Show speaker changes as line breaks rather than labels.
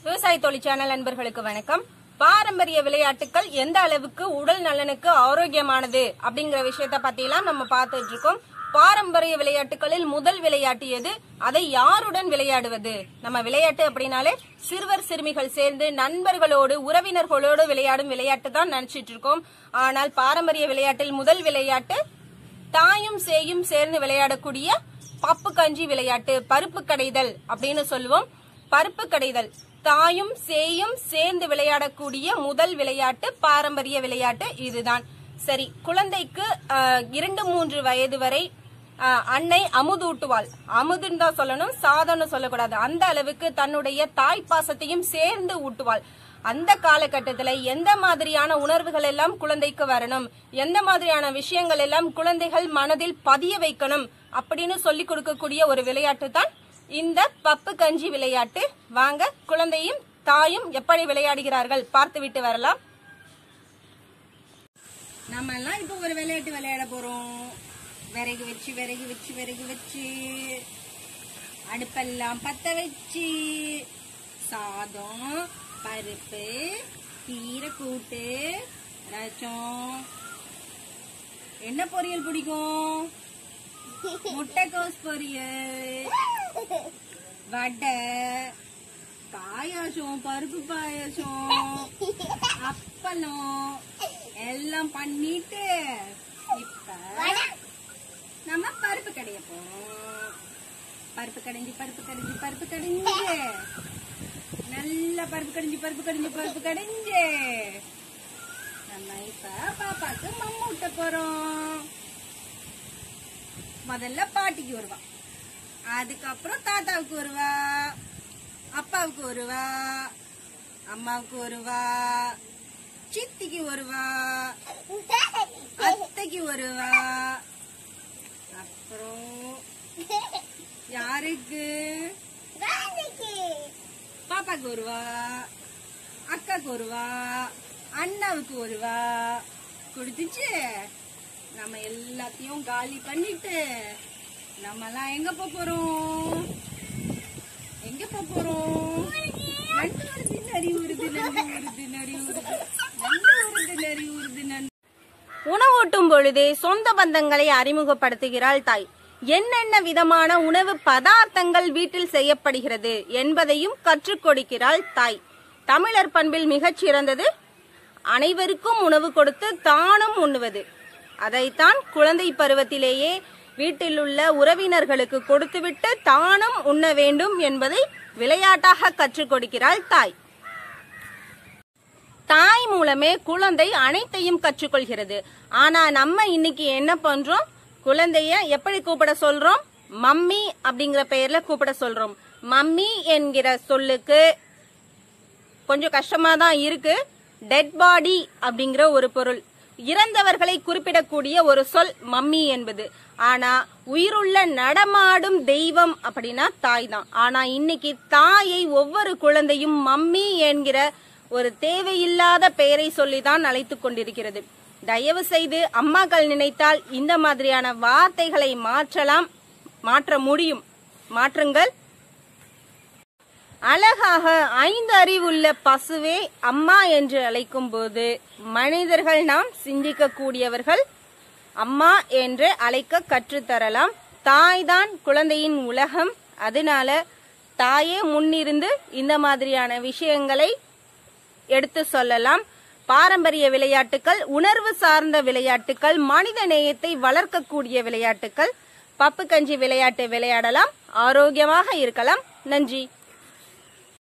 விவசாய தொழில் சேனல் நண்பர்களுக்கு வணக்கம் பாரம்பரிய விளையாட்டுகள் எந்த அளவுக்கு உடல் நலனுக்கு ஆரோக்கியமானது அப்படிங்கிற விஷயத்த பத்திலாம் நம்ம பார்த்துட்டு இருக்கோம் பாரம்பரிய விளையாட்டுகளில் முதல் விளையாட்டு எது அதை யாருடன் விளையாடுவது நம்ம விளையாட்டு அப்படின்னாலே சிறுவர் சிறுமிகள் சேர்ந்து நண்பர்களோடு உறவினர்களோடு விளையாடும் விளையாட்டு தான் நினைச்சிட்டு இருக்கோம் ஆனால் பாரம்பரிய விளையாட்டில் முதல் விளையாட்டு தாயும் சேயும் சேர்ந்து விளையாடக்கூடிய பப்பு கஞ்சி விளையாட்டு பருப்பு கடைதல் அப்படின்னு சொல்லுவோம் பருப்பு கடைதல் தாயும் சேயும் சேர்ந்து விளையாடக்கூடிய முதல் விளையாட்டு பாரம்பரிய விளையாட்டு இதுதான் சரி குழந்தைக்கு ஆஹ், இரண்டு மூன்று வயது வரை ஆஹ், அன்னை அமுதூட்டுவாள் அமுதுன்னு தான் சொல்லணும் சாதம்னு சொல்லக்கூடாது அந்த அளவுக்கு தன்னுடைய தாய் பாசத்தையும் சேர்ந்து ஊட்டுவாள் அந்த காலகட்டத்துல எந்த மாதிரியான உணர்வுகள் எல்லாம் குழந்தைக்கு வரணும் எந்த மாதிரியான விஷயங்கள் எல்லாம் குழந்தைகள் மனதில் பதிய வைக்கணும் அப்படின்னு சொல்லி கொடுக்கக்கூடிய ஒரு விளையாட்டு தான் இந்த பப்பு கஞ்சி விளையாட்டு வாங்க குழந்தையும் தாயும் எப்படி விளையாடுகிறார்கள் பார்த்து விட்டு வரலாம் நம்ம எல்லாம் இப்போ ஒரு விளையாட்டு விளையாட போறோம் விறகு வச்சு விறகு வச்சு விறகு வச்சு அடுப்பெல்லாம் பத்த வச்சு சாதம் பருப்பு கீரை கூட்டு ரசம் என்ன பொரியல் பிடிக்கும் முட்டைக்கோஸ் பொரியல் வடை பாயாசம் பருப்பு பாயாசம் அப்பளம் எல்லாம் பண்ணிட்டு இப்ப நம்ம பருப்பு கடைய போறோம் பருப்பு கடைஞ்சி பருப்பு கடைஞ்சி பருப்பு கடைஞ்சு நல்ல பருப்பு கடைஞ்சி பருப்பு கடைஞ்சி பருப்பு கடைஞ்சு நம்ம இப்ப பாப்பாக்கு மம்மு ஊட்ட போறோம் முதல்ல பாட்டிக்கு வருவா அதுக்கப்புறம் தாத்தாவுக்கு வருவா அப்பாவுக்கு வருவா அம்மாவுக்கு வருவா சித்திக்கு வருவா அத்தைக்கு வருவா அப்புறம் யாருக்கு பாப்பாக்கு வருவா அக்காக்கு வருவா அண்ணாவுக்கு வருவா கொடுத்துச்சு நம்ம எல்லாத்தையும் காலி பண்ணிட்டு நம்ம எல்லாம் எங்க போக போறோம் எங்க போக போறோம் நண்டு வருது நரி வருது நண்டு வருது நரி வருது நண்டு வருது நரி வருது நண்டு உணவூட்டும் பொழுதே சொந்த பந்தங்களை அறிமுகப்படுத்துகிறாள் தாய் என்னென்ன விதமான உணவு பதார்த்தங்கள் வீட்டில் செய்யப்படுகிறது என்பதையும் கற்றுக் கொடுக்கிறாள் தாய் தமிழர் பண்பில் மிகச் சிறந்தது அனைவருக்கும் உணவு கொடுத்து தானும் உண்ணுவது அதைத்தான் குழந்தை பருவத்திலேயே வீட்டில் உள்ள உறவினர்களுக்கு கொடுத்துவிட்டு தானும் உண்ண வேண்டும் என்பதை விளையாட்டாக கற்றுக் கொடுக்கிறாள் தாய் தாய் மூலமே குழந்தை அனைத்தையும் கற்றுக்கொள்கிறது ஆனா நம்ம இன்னைக்கு என்ன பண்றோம் குழந்தைய எப்படி கூப்பிட சொல்றோம் மம்மி அப்படிங்கிற பெயர்ல கூப்பிட சொல்றோம் மம்மி என்கிற சொல்லுக்கு கொஞ்சம் கஷ்டமா தான் இருக்கு டெட் பாடி அப்படிங்கிற ஒரு பொருள் இறந்தவர்களை குறிப்பிடக்கூடிய ஒரு சொல் மம்மி என்பது ஆனா உயிருள்ள நடமாடும் தெய்வம் அப்படின்னா தாய் தான் ஆனா இன்னைக்கு தாயை ஒவ்வொரு குழந்தையும் மம்மி என்கிற ஒரு தேவையில்லாத பெயரை சொல்லிதான் அழைத்துக் கொண்டிருக்கிறது தயவு செய்து அம்மாக்கள் நினைத்தால் இந்த மாதிரியான வார்த்தைகளை மாற்றலாம் மாற்ற முடியும் மாற்றுங்கள் அழகாக ஐந்து அறிவுள்ள பசுவே அம்மா என்று அழைக்கும் போது மனிதர்கள் நாம் சிந்திக்க கூடியவர்கள் அம்மா என்று அழைக்க கற்றுத்தரலாம் தாய்தான் குழந்தையின் உலகம் அதனால தாயே முன்னிருந்து இந்த மாதிரியான விஷயங்களை எடுத்து சொல்லலாம் பாரம்பரிய விளையாட்டுகள் உணர்வு சார்ந்த விளையாட்டுகள் மனித நேயத்தை வளர்க்கக்கூடிய விளையாட்டுகள் பப்பு கஞ்சி விளையாட்டு விளையாடலாம் ஆரோக்கியமாக இருக்கலாம் நன்றி